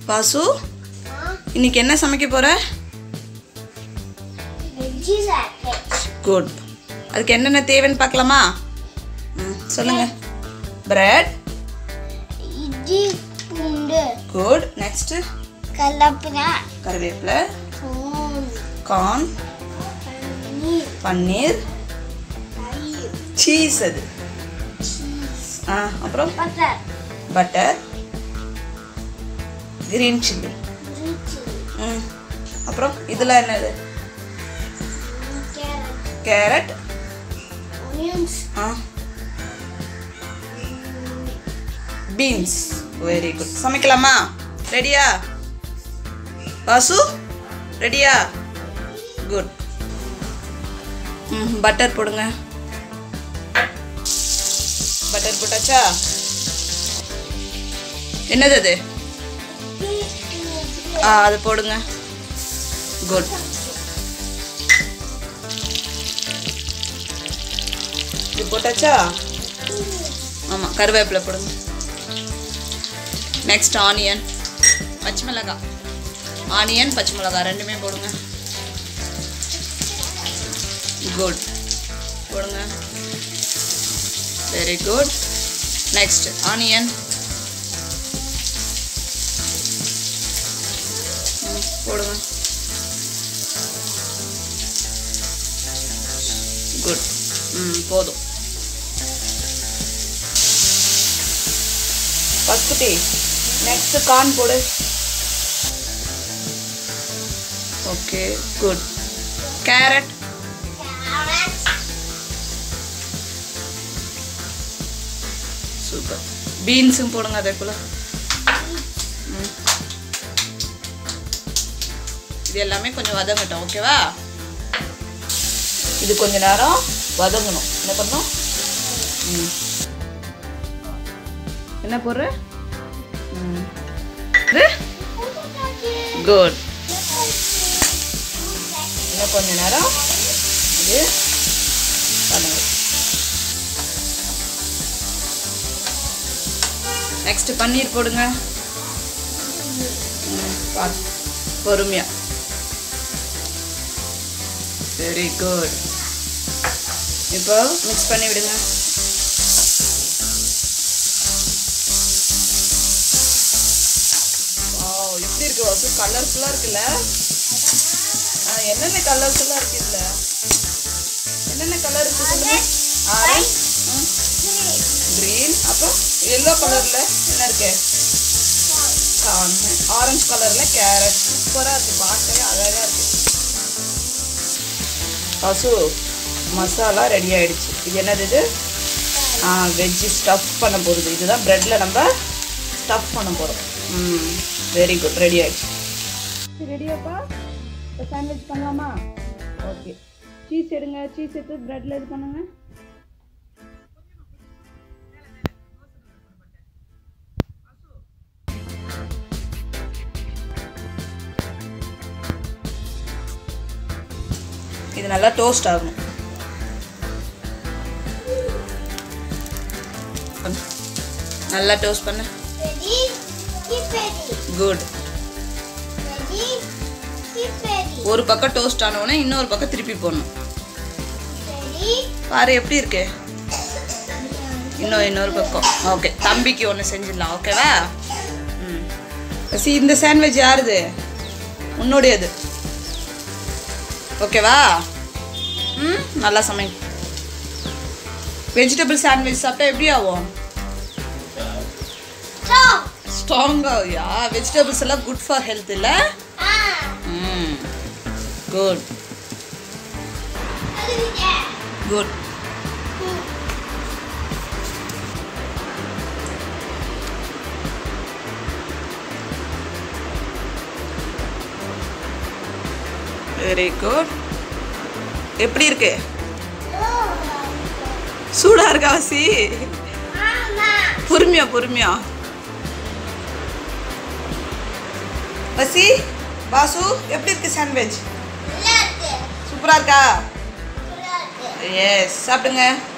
வாசு இன்னைக்கு என்ன சமைக்க போற வெஜ்ஜி சாண்ட்விச் குட் அதுக்கு என்னென்ன தேவைன்னு பார்க்கலாமா ம் சொல்லுங்க பிரெட் இட்லி பூண்டு குட் நெக்ஸ்ட் கலப்பனா கருவேப்பிலை பூன் கார்ன் பன்னீர் பன்னீர் தயிர் சீஸ் அது சீஸ் ஆ அப்புறம் பட்டர் பட்டர் கிரீன் சில்லி ரிச்சி ம் அப்புறம் இதெல்லாம் என்னது கேரட் கேரட் ஆனியன்ஸ் ஆ பீன்ஸ் வெரி குட் சமைக்கலாமா ரெடியா வாசு ரெடியா குட் ம் பட்டர் போடுங்க பட்டர் போட்டாச்சா என்னது அது ஆ அது போடுங்க குட் இது போட்டாச்சா ஆமாம் கருவேப்பிலை போடுங்க நெக்ஸ்ட் ஆனியன் பச்சை மிளகாய் ஆனியன் பச்சை மிளகாய் ரெண்டுமே போடுங்க குட் போடுங்க வெரி குட் நெக்ஸ்ட் ஆனியன் போடுங்க குட் ம் போதும் பஸ்குட்டி நெக்ஸ்ட் கார்ன் போடு ஓகே குட் கேரட் சூப்பர் பீன்ஸும் போடுங்க அதே போல் ம். இது எல்லாமே கொஞ்சம் வதங்கட்டும் ஓகேவா இது கொஞ்ச நேரம் வதங்கணும் என்ன பண்ணணும் ம் என்ன போடுற ம் இது குட் இன்னும் கொஞ்ச நேரம் இது பண்ணுங்க நெக்ஸ்ட் பன்னீர் போடுங்க ம், பாத்து. பொறுமையா வெரி குட் இப்போ மிக்ஸ் பண்ணி விடுங்க Wow, எப்படி இருக்கு வாசு கலர்ஃபுல்லாக இருக்குல்ல ஆ, என்னென்ன கலர்ஃபுல்லாக இருக்கு இதுல என்னென்ன கலர் இருக்கு சொல்லுங்க ஆரஞ்ச் கிரீன் அப்புறம் எல்லோ கலர்ல என்ன இருக்கு ஆரஞ்சு கலர்ல கேரட் சூப்பரா இருக்கு பார்க்கவே அழகா இருக்கு பசு மசாலா ரெடி ஆயிடுச்சு இது என்னது இது வெஜ்ஜி ஸ்டஃப் பண்ண போகிறது இதுதான் ப்ரெட்டில் நம்ம ஸ்டஃப் பண்ண போகிறோம் ம் வெரி குட் ரெடி ஆயிடுச்சு ரெடியாப்பா இப்போ சாண்ட்விச் பண்ணலாமா ஓகே சீஸ் எடுங்க சீஸ் எடுத்து ப்ரெட்டில் இது பண்ணுங்க இது நல்லா டோஸ்ட் ஆகணும் பண்ணு. நல்லா டோஸ்ட் பண்ணு Ready? Keep ready. Good Ready? Keep ready. ஒரு பக்கம் டோஸ்ட் ஆனவுடனே இன்னொரு பக்கம் திருப்பி போடணும் Ready? பாரு எப்படி இருக்கு இன்னும் இன்னொரு பக்கம் ஓகே தம்பிக்கு ஒன்று செஞ்சிடலாம் ஓகேவா ம் சி இந்த சாண்ட்விச் யாருது உன்னுடையது ஓகேவா ம் நல்லா சமை வெஜிடபிள் சாண்ட்விச் சாப்பிட்டா எப்படி ஆகும் Stop. ஸ்ட்ராங்காக யா வெஜிடபிள்ஸ் எல்லாம் குட் ஃபார் ஹெல்த் இல்லை Ah. ம் குட் குட் வெரி குட் எப்படி இருக்கு சூடா இருக்கா சி Mama. பொறுமையா பொறுமையா வசி பாசு எப்படி இருக்கு சாண்ட்விச் நல்லா இருக்கு. சூப்பரா இருக்கா நல்லா இருக்கு. எஸ் சாப்பிடுங்க